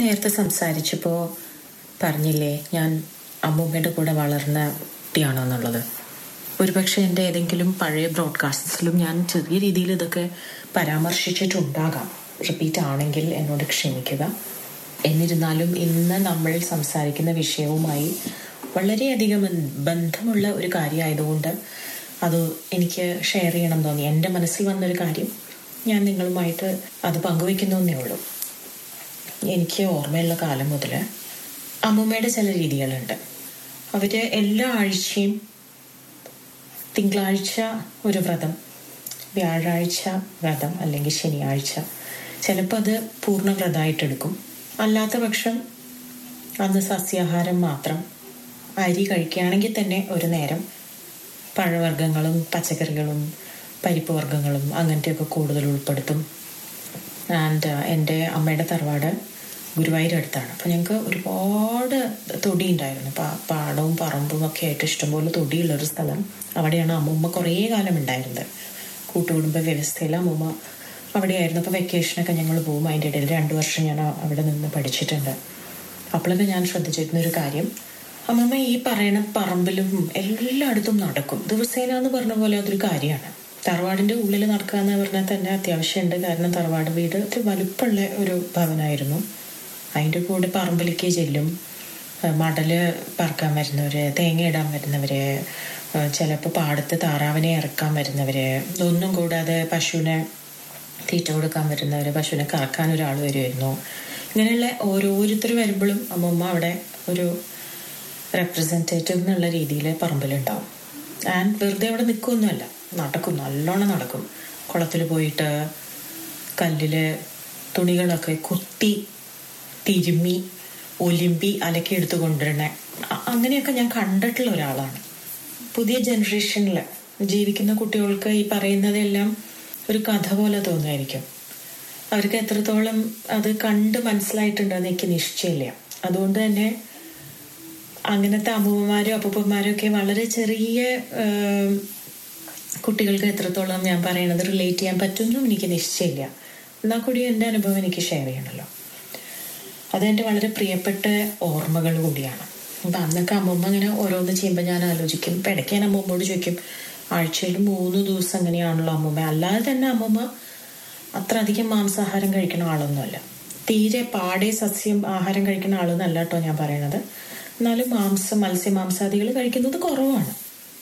നേരത്തെ സംസാരിച്ചപ്പോൾ പറഞ്ഞില്ലേ ഞാൻ അമ്മൂമ്മയുടെ കൂടെ വളർന്ന കുട്ടിയാണെന്നുള്ളത് ഒരുപക്ഷെ എൻ്റെ ഏതെങ്കിലും പഴയ ബ്രോഡ്കാസ്റ്റിലും ഞാൻ ചെറിയ രീതിയിൽ ഇതൊക്കെ പരാമർശിച്ചിട്ടുണ്ടാകാം റിപ്പീറ്റ് ആണെങ്കിൽ എന്നോട് ക്ഷമിക്കുക എന്നിരുന്നാലും ഇന്ന് നമ്മൾ സംസാരിക്കുന്ന വിഷയവുമായി വളരെയധികം ബന്ധമുള്ള ഒരു കാര്യമായതുകൊണ്ട് അത് എനിക്ക് ഷെയർ ചെയ്യണം തോന്നി എൻ്റെ മനസ്സിൽ വന്നൊരു കാര്യം ഞാൻ നിങ്ങളുമായിട്ട് അത് പങ്കുവെക്കുന്നേ ഉള്ളൂ എനിക്ക് ഓർമ്മയുള്ള കാലം മുതൽ അമ്മൂമ്മയുടെ ചില രീതികളുണ്ട് അവർ എല്ലാ ആഴ്ചയും തിങ്കളാഴ്ച ഒരു വ്രതം വ്യാഴാഴ്ച വ്രതം അല്ലെങ്കിൽ ശനിയാഴ്ച ചിലപ്പോൾ അത് പൂർണ്ണ വ്രതമായിട്ടെടുക്കും അല്ലാത്ത പക്ഷം അന്ന് സസ്യാഹാരം മാത്രം അരി കഴിക്കുകയാണെങ്കിൽ തന്നെ ഒരു നേരം പഴവർഗ്ഗങ്ങളും പച്ചക്കറികളും പരിപ്പ് വർഗ്ഗങ്ങളും അങ്ങനത്തെയൊക്കെ കൂടുതൽ ഉൾപ്പെടുത്തും ആൻഡ് എൻ്റെ അമ്മയുടെ തറവാട് ഗുരുവായൂർ അടുത്താണ് അപ്പോൾ ഞങ്ങൾക്ക് ഒരുപാട് തൊടി ഉണ്ടായിരുന്നു പാടവും പറമ്പും ഒക്കെ ആയിട്ട് ഇഷ്ടംപോലെ തൊടിയുള്ളൊരു സ്ഥലം അവിടെയാണ് അമ്മൂമ്മ കുറേ കാലം ഉണ്ടായിരുന്നത് കൂട്ടുകുടുംബ വ്യവസ്ഥയിൽ അമ്മൂമ്മ അവിടെയായിരുന്നു അപ്പോൾ വെക്കേഷനൊക്കെ ഞങ്ങൾ പോകും അതിൻ്റെ ഇടയിൽ രണ്ട് വർഷം ഞാൻ അവിടെ നിന്ന് പഠിച്ചിട്ടുണ്ട് അപ്പോഴൊക്കെ ഞാൻ ശ്രദ്ധിച്ചിരുന്ന ഒരു കാര്യം അമ്മമ്മ ഈ പറയുന്ന പറമ്പിലും എല്ലായിടത്തും നടക്കും ദിവസേന എന്ന് പറഞ്ഞ പോലെ അതൊരു കാര്യമാണ് തറവാടിൻ്റെ ഉള്ളിൽ നടക്കുക എന്ന് പറഞ്ഞാൽ തന്നെ അത്യാവശ്യമുണ്ട് കാരണം തറവാട് വീട് ഒരു വലുപ്പമുള്ള ഒരു ഭവനായിരുന്നു അതിൻ്റെ കൂടെ പറമ്പിലേക്ക് ചെല്ലും മടല് പറക്കാൻ വരുന്നവര് തേങ്ങ ഇടാൻ വരുന്നവര് ചിലപ്പോൾ പാടത്ത് താറാവിനെ ഇറക്കാൻ വരുന്നവര് ഇതൊന്നും കൂടാതെ പശുവിനെ തീറ്റ കൊടുക്കാൻ വരുന്നവര് പശുവിനെ കറക്കാൻ ഒരാൾ വരുമായിരുന്നു ഇങ്ങനെയുള്ള ഓരോരുത്തർ വരുമ്പോഴും അമ്മമ്മ അവിടെ ഒരു റെപ്രസെൻറ്റേറ്റീവ് എന്നുള്ള രീതിയിൽ പറമ്പിലുണ്ടാവും ആൻഡ് വെറുതെ അവിടെ നിൽക്കുകയൊന്നുമല്ല നടക്കും നല്ലോണം നടക്കും കുളത്തിൽ പോയിട്ട് കല്ലിൽ തുണികളൊക്കെ കുത്തി തിരുമ്മി ഒലിമ്പി അലക്കി എടുത്ത് കൊണ്ടുവരണേ അങ്ങനെയൊക്കെ ഞാൻ കണ്ടിട്ടുള്ള ഒരാളാണ് പുതിയ ജനറേഷനിൽ ജീവിക്കുന്ന കുട്ടികൾക്ക് ഈ പറയുന്നതെല്ലാം ഒരു കഥ പോലെ തോന്നുമായിരിക്കും അവർക്ക് എത്രത്തോളം അത് കണ്ട് മനസ്സിലായിട്ടുണ്ടെന്ന് എനിക്ക് നിശ്ചയമില്ല അതുകൊണ്ട് തന്നെ അങ്ങനത്തെ അമ്മൂമ്മമാരും അപ്പൂപ്പന്മാരും ഒക്കെ വളരെ ചെറിയ കുട്ടികൾക്ക് എത്രത്തോളം ഞാൻ പറയണത് റിലേറ്റ് ചെയ്യാൻ പറ്റുമെന്നും എനിക്ക് നിശ്ചയമില്ല എന്നാൽ കൂടി എൻ്റെ അനുഭവം എനിക്ക് ഷെയർ ചെയ്യണമല്ലോ അതെൻ്റെ വളരെ പ്രിയപ്പെട്ട ഓർമ്മകൾ കൂടിയാണ് അപ്പം അന്നൊക്കെ അമ്മമ്മ ഇങ്ങനെ ഓരോന്ന് ചെയ്യുമ്പോൾ ഞാൻ ആലോചിക്കും ഇപ്പം ഇടയ്ക്ക് ഞാൻ അമ്മമ്മോട് ചോദിക്കും ആഴ്ചയിൽ മൂന്ന് ദിവസം അങ്ങനെയാണല്ലോ അമ്മമ്മ അല്ലാതെ തന്നെ അമ്മമ്മ അത്ര അധികം മാംസാഹാരം കഴിക്കുന്ന ആളൊന്നുമല്ല തീരെ പാടെ സസ്യം ആഹാരം കഴിക്കുന്ന ആളൊന്നല്ല കേട്ടോ ഞാൻ പറയണത് എന്നാലും മാംസം മത്സ്യമാംസാദികൾ കഴിക്കുന്നത് കുറവാണ്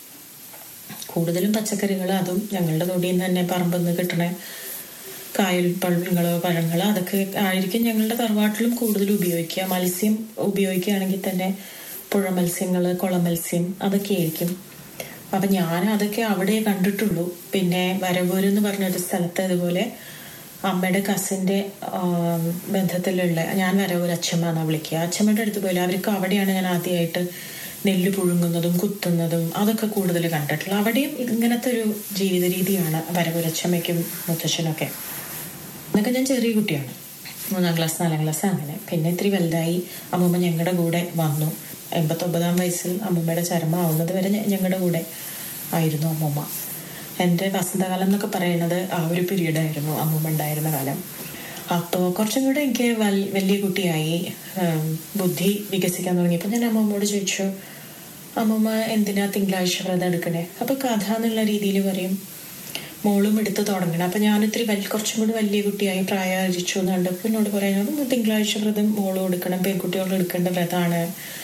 കൂടുതലും പച്ചക്കറികൾ അതും ഞങ്ങളുടെ തൊടിയിൽ നിന്ന് തന്നെ പറമ്പിൽ നിന്ന് കിട്ടണ കായുൽപ്പഴങ്ങളോ പഴങ്ങളോ അതൊക്കെ ആയിരിക്കും ഞങ്ങളുടെ തറവാട്ടിലും കൂടുതൽ ഉപയോഗിക്കുക മത്സ്യം ഉപയോഗിക്കുകയാണെങ്കിൽ തന്നെ പുഴ മത്സ്യങ്ങൾ കുള മത്സ്യം അതൊക്കെ ആയിരിക്കും അപ്പം ഞാൻ അതൊക്കെ അവിടെ കണ്ടിട്ടുള്ളൂ പിന്നെ വരവൂർ എന്ന് പറഞ്ഞൊരു സ്ഥലത്ത് ഇതുപോലെ അമ്മയുടെ കസിൻ്റെ ബന്ധത്തിലുള്ള ഞാൻ വരവൂർ അച്ഛമ്മ എന്നാണ് വിളിക്കുക അച്ഛമ്മയുടെ അടുത്ത് പോയില്ല അവർക്ക് അവിടെയാണ് ഞാൻ ആദ്യമായിട്ട് നെല്ല് പുഴുങ്ങുന്നതും കുത്തുന്നതും അതൊക്കെ കൂടുതൽ കണ്ടിട്ടുള്ളത് അവിടെയും ഇങ്ങനത്തെ ഒരു ജീവിത രീതിയാണ് വരവൂരച്ചമ്മയ്ക്കും മുത്തശ്ശനൊക്കെ അന്നൊക്കെ ഞാൻ ചെറിയ കുട്ടിയാണ് മൂന്നാം ക്ലാസ് നാലാം ക്ലാസ് അങ്ങനെ പിന്നെ ഇത്തിരി വലുതായി അമ്മൂമ്മ ഞങ്ങളുടെ കൂടെ വന്നു എൺപത്തൊമ്പതാം വയസ്സിൽ അമ്മൂമ്മയുടെ ചരമ ആവുന്നത് വരെ ഞങ്ങളുടെ കൂടെ ആയിരുന്നു അമ്മൂമ്മ എൻ്റെ വസന്തകാലം എന്നൊക്കെ പറയുന്നത് ആ ഒരു പീരീഡായിരുന്നു അമ്മൂമ്മ ഉണ്ടായിരുന്ന കാലം അപ്പോൾ കുറച്ചും കൂടെ എനിക്ക് വലിയ കുട്ടിയായി ബുദ്ധി വികസിക്കാൻ തുടങ്ങിയപ്പോൾ ഞാൻ അമ്മമ്മോട് ചോദിച്ചു അമ്മമ്മ എന്തിനാ തിങ്കളാഴ്ച വ്രതം എടുക്കണേ അപ്പോൾ കഥ എന്നുള്ള രീതിയിൽ പറയും മോളും എടുത്ത് തുടങ്ങണം അപ്പം ഞാനിത്തിരി വലിയ കുറച്ചും കൂടി വലിയ കുട്ടിയായി പ്രായരിച്ചു എന്ന് കണ്ടപ്പോൾ എന്നോട് പറയാനോട് തിങ്കളാഴ്ച വ്രതം മോളും എടുക്കണം പെൺകുട്ടികളും എടുക്കേണ്ട വ്രതമാണ്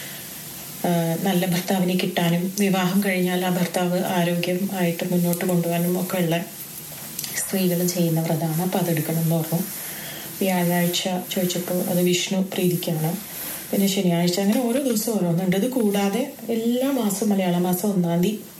നല്ല ഭർത്താവിനെ കിട്ടാനും വിവാഹം കഴിഞ്ഞാൽ ആ ഭർത്താവ് ആരോഗ്യം ആയിട്ട് മുന്നോട്ട് കൊണ്ടുപോകാനും ഒക്കെ ഉള്ള സ്ത്രീകൾ ചെയ്യുന്ന വ്രതമാണ് അപ്പം അതെടുക്കണം എന്ന് പറഞ്ഞു വ്യാഴാഴ്ച ചോദിച്ചപ്പോൾ അത് വിഷ്ണു പ്രീതിക്കാണ് പിന്നെ ശനിയാഴ്ച അങ്ങനെ ഓരോ ദിവസവും ഓരോന്നുണ്ട് ഇത് കൂടാതെ എല്ലാ മാസവും മലയാള മാസം ഒന്നാം തീയതി